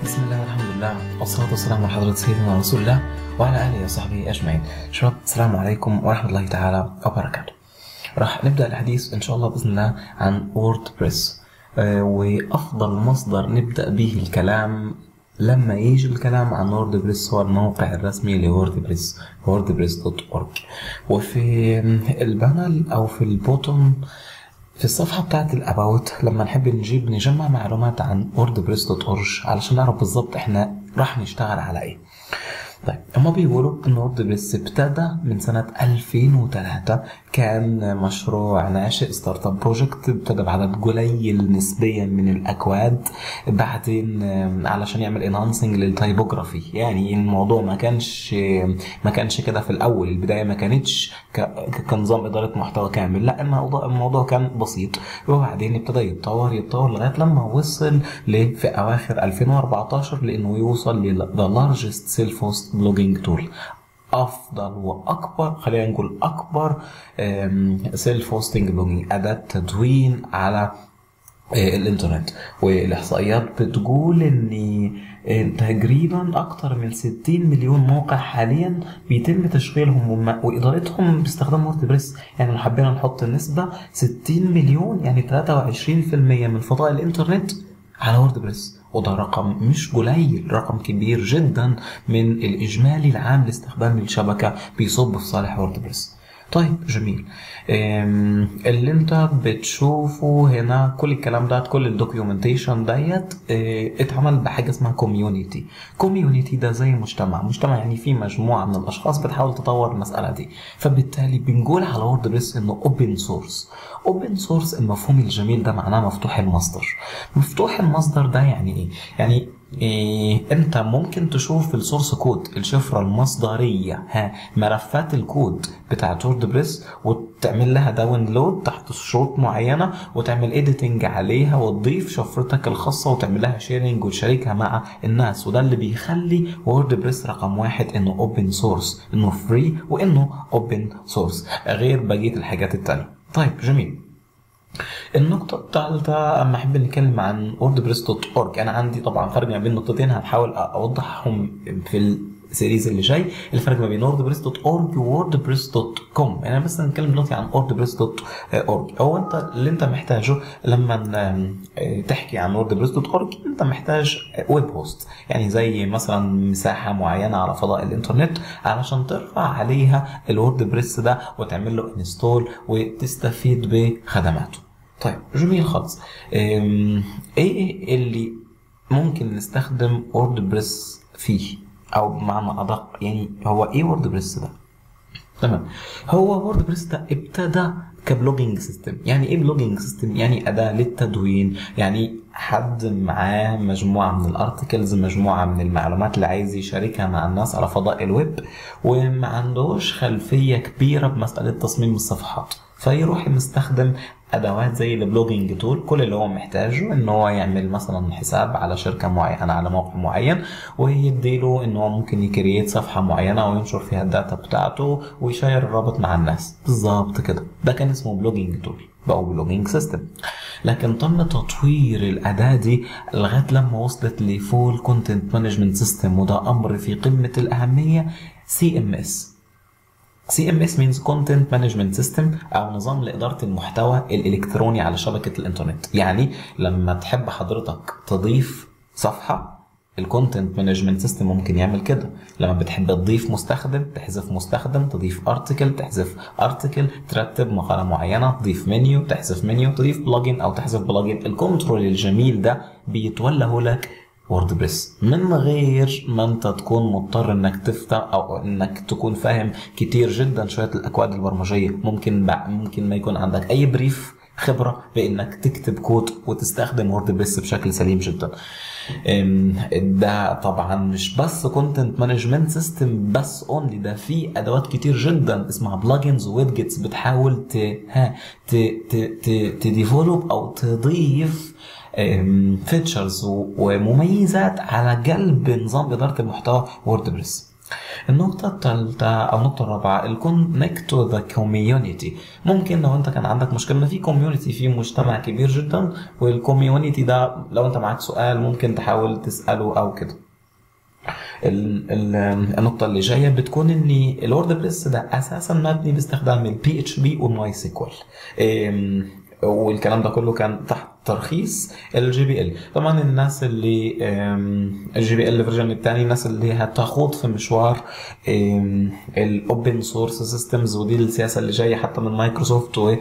بسم الله والحمد لله والصلاة والسلام على حضرة سيدنا رسول الله وعلى آله وصحبه أجمعين شباب السلام عليكم ورحمة الله تعالى وبركاته راح نبدأ الحديث إن شاء الله بإذن الله عن ووردبريس آه، وأفضل مصدر نبدأ به الكلام لما يجي الكلام عن ووردبريس هو الموقع الرسمي لووردبريس wordpress.org وفي البانل أو في البوتون في الصفحة بتاعت الأباوت لما نحب نجيب نجمع معلومات عن wordpress.org علشان نعرف بالظبط احنا راح نشتغل على ايه طيب هما بيقولوا ان ووردبريس ابتدى من سنة 2003 كان مشروع ناشئ ستارت اب بروجكت ابتدى بعدد قليل نسبيا من الاكواد بعدين آم، علشان يعمل انهانسنج للتايبوجرافي يعني الموضوع ما كانش ما كانش كده في الاول البدايه ما كانتش ك- كنظام اداره محتوى كامل لا الموضوع الموضوع كان بسيط وبعدين ابتدى يتطور يتطور لغايه لما وصل ل في اواخر 2014 لانه يوصل ل the largest self host blogging tool افضل واكبر خلينا نقول اكبر سيلف هوستنج بلوجينج اداه تدوين على آه، الانترنت والاحصائيات بتقول ان آه، تقريبا اكتر من 60 مليون موقع حاليا بيتم تشغيلهم وم- وادارتهم باستخدام ووردبريس يعني لو حبينا نحط النسبه 60 مليون يعني 23% من فضاء الانترنت على ووردبريس وده رقم مش قليل رقم كبير جدا من الاجمالي العام لاستخدام الشبكه بيصب في صالح ووردبريس طيب جميل أم، اللي انت بتشوفه هنا كل الكلام ده كل الدوكيومنتيشن ديت اه، اتعمل بحاجه اسمها كوميونيتي كوميونيتي ده زي مجتمع مجتمع يعني فيه مجموعه من الاشخاص بتحاول تطور المساله دي فبالتالي بنقول على ووردبريس انه اوبن سورس اوبن سورس المفهوم الجميل ده معناه مفتوح المصدر مفتوح المصدر ده يعني ايه يعني إيه انت ممكن تشوف في السورس كود الشفره المصدريه ها ملفات الكود بتاعت ووردبريس وتعمل لها داونلود تحت شروط معينه وتعمل اديتنج عليها وتضيف شفرتك الخاصه وتعمل لها شيرنج وتشاركها مع الناس وده اللي بيخلي ووردبريس رقم واحد انه اوبن سورس انه فري وانه اوبن سورس غير بقيه الحاجات التانيه طيب جميل النقطة الثالثة أما أحب نتكلم عن wordpress.org أنا عندي طبعا فرق ما بين نقطتين هحاول أوضحهم في السيريز اللي جاي الفرق ما بين wordpress.org و wordpress.com أنا بس هنتكلم دلوقتي عن wordpress.org هو أنت اللي أنت محتاجه لما ن- تحكي عن wordpress.org أنت محتاج ويب هوست يعني زي مثلا مساحة معينة على فضاء الإنترنت علشان ترفع عليها الوردبريس ده وتعمل له انستول وتستفيد بخدماته طيب جميل خالص أم، ايه اللي ممكن نستخدم ووردبريس فيه او بمعنى ادق يعني هو ايه ووردبريس ده تمام هو ووردبريس ده ابتدى كبلوجينج سيستم يعني ايه بلوجينج سيستم يعني اداه للتدوين يعني حد معاه مجموعه من الارتكلز مجموعه من المعلومات اللي عايز يشاركها مع الناس على فضاء الويب وما عندوش خلفيه كبيره بمساله تصميم الصفحات فيروح مستخدم ادوات زي البلوجينج تول كل اللي هو محتاجه ان هو يعمل مثلا حساب على شركه معينه على موقع معين ويديله ان هو ممكن يكريت صفحه معينه وينشر فيها الداتا بتاعته ويشير الرابط مع الناس بالظبط كده ده كان اسمه بلوجينج تول بقوا بلوجينج سيستم لكن تم تطوير الاداه دي لغايه لما وصلت لفول كونتنت مانجمنت سيستم وده امر في قمه الاهميه سي ام اس CMS means Content Management System أو نظام لإدارة المحتوى الإلكتروني على شبكة الإنترنت يعني لما تحب حضرتك تضيف صفحة الكونتنت مانجمنت سيستم ممكن يعمل كده لما بتحب تضيف مستخدم تحذف مستخدم تضيف ارتكل تحذف ارتكل ترتب مقالة معينة تضيف منيو تحذف منيو تضيف بلجن او تحذف بلجن الكنترول الجميل ده بيتوله لك ووردبريس من غير ما انت تكون مضطر انك تفتح او انك تكون فاهم كتير جدا شويه الاكواد البرمجيه ممكن بع- ممكن ما يكون عندك اي بريف خبره بانك تكتب كود وتستخدم ووردبريس بشكل سليم جدا أم، ده طبعا مش بس كونتنت مانجمنت سيستم بس اونلي ده في ادوات كتير جدا اسمها بلجنز ويدجتس بتحاول ت ها ت ت ت تديفلوب او تضيف فيتشرز ومميزات على قلب نظام اداره المحتوى ووردبريس النقطة الثالثة أو النقطة الرابعة الكونكت تو ذا كوميونيتي ممكن لو أنت كان عندك مشكلة إن في كوميونيتي في مجتمع كبير جدا والكوميونيتي ده لو أنت معاك سؤال ممكن تحاول تسأله أو كده ال- ال- النقطة اللي جاية بتكون ان الورد بريس ده اساسا مبني باستخدام البي اتش بي والماي سيكوال والكلام ده كله كان تحت ترخيص الجي بي ال طبعا الناس اللي الجي بي ال فيرجن الثاني الناس اللي هتخوض في مشوار الاوبن سورس سيستمز ودي السياسه اللي جايه حتى من مايكروسوفت و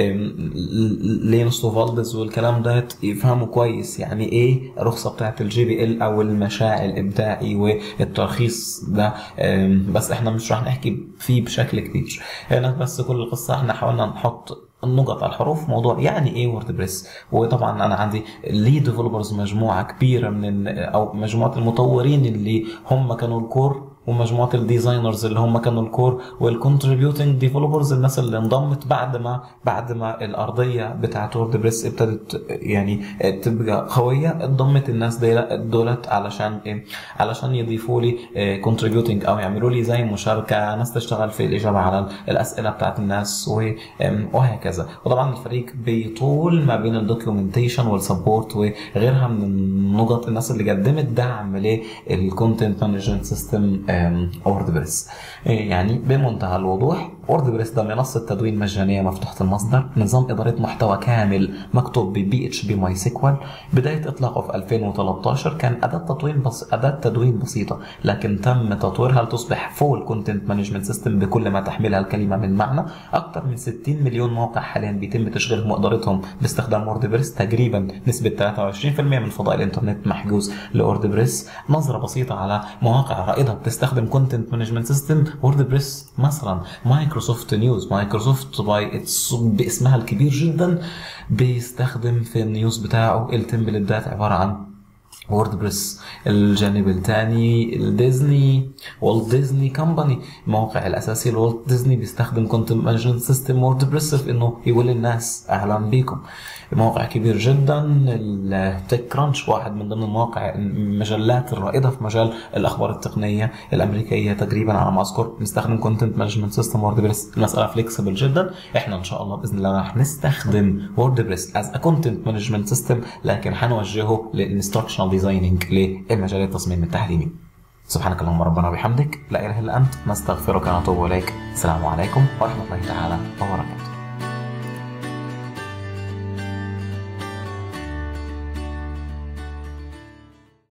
لينوس وفالدز والكلام ده يفهموا كويس يعني ايه الرخصه بتاعت الجي بي ال او المشاع الابداعي والترخيص ده أم، بس احنا مش راح نحكي فيه بشكل كبير هنا بس كل القصه احنا حاولنا نحط النقط على الحروف موضوع يعني ايه ووردبريس وطبعا انا عندي لي ديفلوبرز مجموعه كبيره من ال- او مجموعه المطورين اللي هم كانوا الكور ومجموعه الديزاينرز اللي هم كانوا الكور والكونتريبيوتنج ديفلوبرز الناس اللي انضمت بعد ما بعد ما الارضيه بتاعت ووردبريس ابتدت يعني تبقى قويه انضمت الناس دي دولت علشان ايه علشان يضيفوا لي كونتريبيوتنج او يعملوا لي زي مشاركه ناس تشتغل في الاجابه على الاسئله بتاعت الناس و- أم، وهكذا وطبعا الفريق بيطول ما بين الدوكيومنتيشن والسبورت وغيرها من النقط الناس اللي قدمت دعم للكونتنت مانجمنت سيستم ووردبريس يعني بمنتهى الوضوح ووردبريس ده منصه تدوين مجانيه مفتوحه المصدر نظام اداره محتوى كامل مكتوب ببي اتش بي ماي سيكوال بدايه اطلاقه في 2013 كان اداه تدوين بس اداه تدوين بسيطه لكن تم تطويرها لتصبح فول كونتنت مانجمنت سيستم بكل ما تحملها الكلمه من معنى اكثر من 60 مليون موقع حاليا بيتم تشغيلهم وادارتهم باستخدام ووردبريس تقريبا نسبه 23% من فضاء الانترنت محجوز لوردبريس نظره بسيطه على مواقع رائده بتستخدم كونتنت مانجمنت سيستم ووردبريس مثلا مايكروسوفت نيوز مايكروسوفت باي اتس باسمها الكبير جدا بيستخدم في النيوز بتاعه التمبلت عباره عن ووردبريس الجانب الثاني الديزني والت ديزني كمباني الموقع الاساسي لوالت ديزني بيستخدم كونتنت مانجمنت سيستم ووردبريس في انه يقول للناس اهلا بيكم موقع كبير جدا التك كرانش واحد من ضمن المواقع المجلات الرائده في مجال الاخبار التقنيه الامريكيه تقريبا على ما اذكر بنستخدم كونتنت مانجمنت سيستم ووردبريس المساله فليكسبل جدا احنا ان شاء الله باذن الله راح نستخدم ووردبريس از ا كونتنت مانجمنت سيستم لكن حنوجهه للانستراكشنال ديزايننج للمجال التصميم التعليمي سبحانك اللهم ربنا وبحمدك لا اله الا انت نستغفرك ونتوب اليك السلام عليكم ورحمه الله تعالى وبركاته